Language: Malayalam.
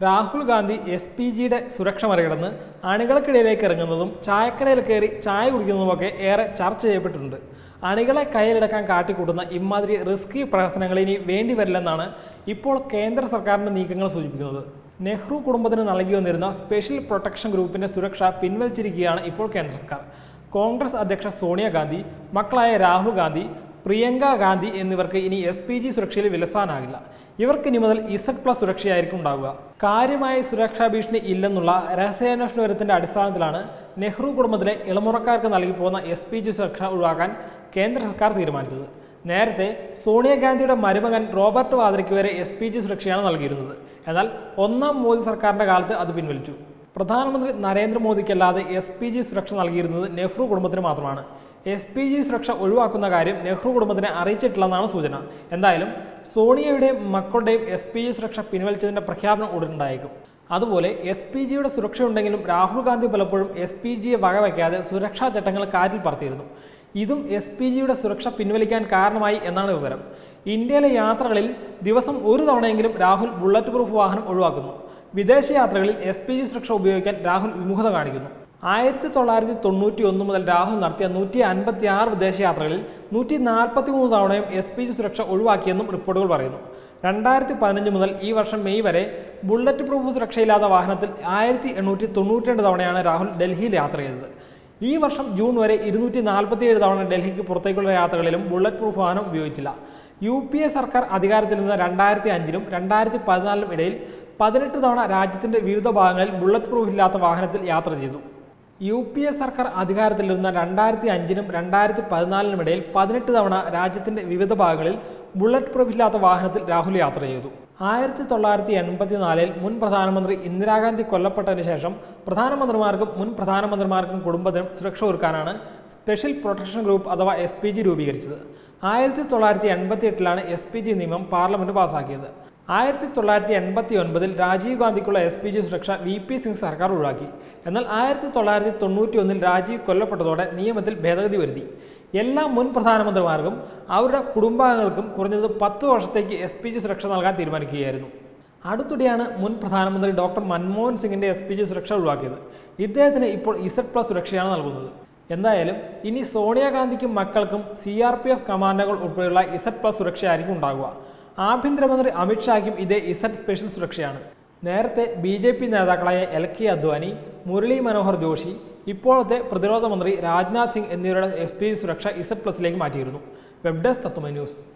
രാഹുൽ ഗാന്ധി എസ് പി ജിയുടെ സുരക്ഷ മറികടന്ന് അണികൾക്കിടയിലേക്ക് ഇറങ്ങുന്നതും ചായക്കടയിൽ കയറി ചായ കുടിക്കുന്നതുമൊക്കെ ഏറെ ചർച്ച ചെയ്യപ്പെട്ടിട്ടുണ്ട് അണികളെ കയ്യിലെടുക്കാൻ കാട്ടിക്കൂട്ടുന്ന ഇമാതിരി റിസ്കി പ്രഹസനങ്ങൾ ഇനി വേണ്ടി വരില്ലെന്നാണ് ഇപ്പോൾ കേന്ദ്ര സർക്കാരിൻ്റെ നീക്കങ്ങൾ സൂചിപ്പിക്കുന്നത് നെഹ്റു കുടുംബത്തിന് നൽകി വന്നിരുന്ന സ്പെഷ്യൽ പ്രൊട്ടക്ഷൻ ഗ്രൂപ്പിന്റെ സുരക്ഷ പിൻവലിച്ചിരിക്കുകയാണ് ഇപ്പോൾ കേന്ദ്ര സർക്കാർ കോൺഗ്രസ് അധ്യക്ഷ സോണിയാഗാന്ധി മക്കളായ രാഹുൽ ഗാന്ധി പ്രിയങ്ക ഗാന്ധി എന്നിവർക്ക് ഇനി എസ് പി ജി സുരക്ഷയിൽ വിലസാനാകില്ല ഇവർക്ക് ഇനി മുതൽ ഇസഡ് പ്ലസ് സുരക്ഷയായിരിക്കും ഉണ്ടാവുക കാര്യമായ സുരക്ഷാ ഭീഷണി ഇല്ലെന്നുള്ള രഹസ്യാന്വേഷണ വിവരത്തിന്റെ അടിസ്ഥാനത്തിലാണ് നെഹ്റു കുടുംബത്തിലെ ഇളമുറക്കാർക്ക് നൽകി പോകുന്ന എസ് പി ജി സുരക്ഷ ഒഴിവാക്കാൻ കേന്ദ്ര സർക്കാർ തീരുമാനിച്ചത് നേരത്തെ സോണിയാഗാന്ധിയുടെ മരുമകൻ റോബർട്ട് വാദ്രയ്ക്ക് വരെ എസ് പി ജി സുരക്ഷയാണ് നൽകിയിരുന്നത് എന്നാൽ ഒന്നാം മോദി സർക്കാരിന്റെ കാലത്ത് അത് പിൻവലിച്ചു പ്രധാനമന്ത്രി നരേന്ദ്രമോദിക്കല്ലാതെ എസ് പി ജി സുരക്ഷ നൽകിയിരുന്നത് നെഹ്റു കുടുംബത്തിന് മാത്രമാണ് എസ് പി ജി സുരക്ഷ ഒഴിവാക്കുന്ന കാര്യം നെഹ്റു കുടുംബത്തിനെ അറിയിച്ചിട്ടില്ലെന്നാണ് സൂചന എന്തായാലും സോണിയയുടെയും മക്കളുടെയും എസ് പി ജി സുരക്ഷ പിൻവലിച്ചതിന്റെ പ്രഖ്യാപനം ഉടനുണ്ടായേക്കും അതുപോലെ എസ് പി ജിയുടെ സുരക്ഷയുണ്ടെങ്കിലും രാഹുൽ ഗാന്ധി പലപ്പോഴും എസ് പി ജിയെ വകവയ്ക്കാതെ സുരക്ഷാ ചട്ടങ്ങൾ കാറ്റിൽ പറത്തിയിരുന്നു ഇതും എസ് പി ജിയുടെ സുരക്ഷ പിൻവലിക്കാൻ കാരണമായി എന്നാണ് വിവരം ഇന്ത്യയിലെ യാത്രകളിൽ ദിവസം ഒരു തവണയെങ്കിലും രാഹുൽ ബുള്ളറ്റ് പ്രൂഫ് വാഹനം ഒഴിവാക്കുന്നു വിദേശ യാത്രകളിൽ എസ് പി ജി സുരക്ഷ ഉപയോഗിക്കാൻ രാഹുൽ വിമുഖത കാണിക്കുന്നു ആയിരത്തി തൊള്ളായിരത്തി തൊണ്ണൂറ്റി ഒന്ന് മുതൽ രാഹുൽ നടത്തിയ നൂറ്റി അൻപത്തി ആറ് വിദേശയാത്രകളിൽ നൂറ്റി നാൽപ്പത്തി മൂന്ന് തവണയും എസ് പി ജി സുരക്ഷ ഒഴിവാക്കിയെന്നും റിപ്പോർട്ടുകൾ പറയുന്നു രണ്ടായിരത്തി പതിനഞ്ച് മുതൽ ഈ വർഷം മെയ് വരെ ബുള്ളറ്റ് പ്രൂഫ് സുരക്ഷയില്ലാത്ത വാഹനത്തിൽ ആയിരത്തി എണ്ണൂറ്റി തൊണ്ണൂറ്റി രണ്ട് തവണയാണ് രാഹുൽ ഡൽഹിയിൽ യാത്ര ചെയ്തത് ഈ വർഷം ജൂൺ വരെ ഇരുന്നൂറ്റി നാൽപ്പത്തിയേഴ് തവണ ഡൽഹിക്ക് പുറത്തേക്കുള്ള യാത്രകളിലും ബുള്ളറ്റ് പ്രൂഫ് വാഹനം ഉപയോഗിച്ചില്ല യു പി എ സർക്കാർ അധികാരത്തിൽ നിന്ന് രണ്ടായിരത്തി അഞ്ചിനും രണ്ടായിരത്തി പതിനാലിനും ഇടയിൽ പതിനെട്ട് തവണ രാജ്യത്തിന്റെ വിവിധ ഭാഗങ്ങളിൽ ബുള്ളറ്റ് പ്രൂഫ് ഇല്ലാത്ത വാഹനത്തിൽ യാത്ര ചെയ്തു യു പി എ സർക്കാർ അധികാരത്തിലിരുന്ന രണ്ടായിരത്തി അഞ്ചിനും രണ്ടായിരത്തി പതിനാലിനും ഇടയിൽ പതിനെട്ട് തവണ രാജ്യത്തിന്റെ വിവിധ ഭാഗങ്ങളിൽ ബുള്ളറ്റ് പ്രൂഫ് ഇല്ലാത്ത വാഹനത്തിൽ രാഹുൽ യാത്ര ചെയ്തു ആയിരത്തി തൊള്ളായിരത്തി എൺപത്തിനാലിൽ മുൻ പ്രധാനമന്ത്രി ഇന്ദിരാഗാന്ധി കൊല്ലപ്പെട്ടതിന് ശേഷം പ്രധാനമന്ത്രിമാർക്കും മുൻ പ്രധാനമന്ത്രിമാർക്കും കുടുംബത്തിനും സുരക്ഷ ഒരുക്കാനാണ് സ്പെഷ്യൽ പ്രൊട്ടക്ഷൻ ഗ്രൂപ്പ് അഥവാ എസ് പി ജി രൂപീകരിച്ചത് ആയിരത്തി തൊള്ളായിരത്തി എൺപത്തി എട്ടിലാണ് എസ് പി ജി നിയമം പാർലമെന്റ് പാസാക്കിയത് ആയിരത്തി തൊള്ളായിരത്തി എൺപത്തി ഒൻപതിൽ രാജീവ് ഗാന്ധിക്കുള്ള എസ് പി ജി സുരക്ഷ വി പി സിംഗ് സർക്കാർ ഒഴിവാക്കി എന്നാൽ ആയിരത്തി തൊള്ളായിരത്തി തൊണ്ണൂറ്റി ഒന്നിൽ രാജീവ് കൊല്ലപ്പെട്ടതോടെ നിയമത്തിൽ ഭേദഗതി വരുത്തി എല്ലാ മുൻ പ്രധാനമന്ത്രിമാർക്കും അവരുടെ കുടുംബാംഗങ്ങൾക്കും കുറഞ്ഞത് പത്ത് വർഷത്തേക്ക് എസ് പി ജി സുരക്ഷ നൽകാൻ തീരുമാനിക്കുകയായിരുന്നു അടുത്തിടെയാണ് മുൻ പ്രധാനമന്ത്രി ഡോക്ടർ മൻമോഹൻ സിംഗിന്റെ എസ് പി ജി സുരക്ഷ ഒഴിവാക്കിയത് ഇദ്ദേഹത്തിന് ഇപ്പോൾ ഇസഡ് പ്ലസ് സുരക്ഷയാണ് നൽകുന്നത് എന്തായാലും ഇനി സോണിയാഗാന്ധിക്കും മക്കൾക്കും സി ആർ പി എഫ് കമാൻഡോകൾ ഉൾപ്പെടെയുള്ള ഇസഡ് പ്ലസ് സുരക്ഷയായിരിക്കും ഉണ്ടാകുക ആഭ്യന്തരമന്ത്രി അമിത്ഷായ്ക്കും ഇതേ ഇസഡ് സ്പെഷ്യൽ സുരക്ഷയാണ് നേരത്തെ ബി ജെ പി നേതാക്കളായ എൽ കെ അദ്വാനി മുരളി മനോഹർ ജോഷി ഇപ്പോഴത്തെ പ്രതിരോധ മന്ത്രി രാജ്നാഥ് സിംഗ് എന്നിവരുടെ എഫ് പി സുരക്ഷ ഇസഡ് പ്ലസിലേക്ക് മാറ്റിയിരുന്നു വെബ് ഡെസ്ക് തത്വമ ന്യൂസ്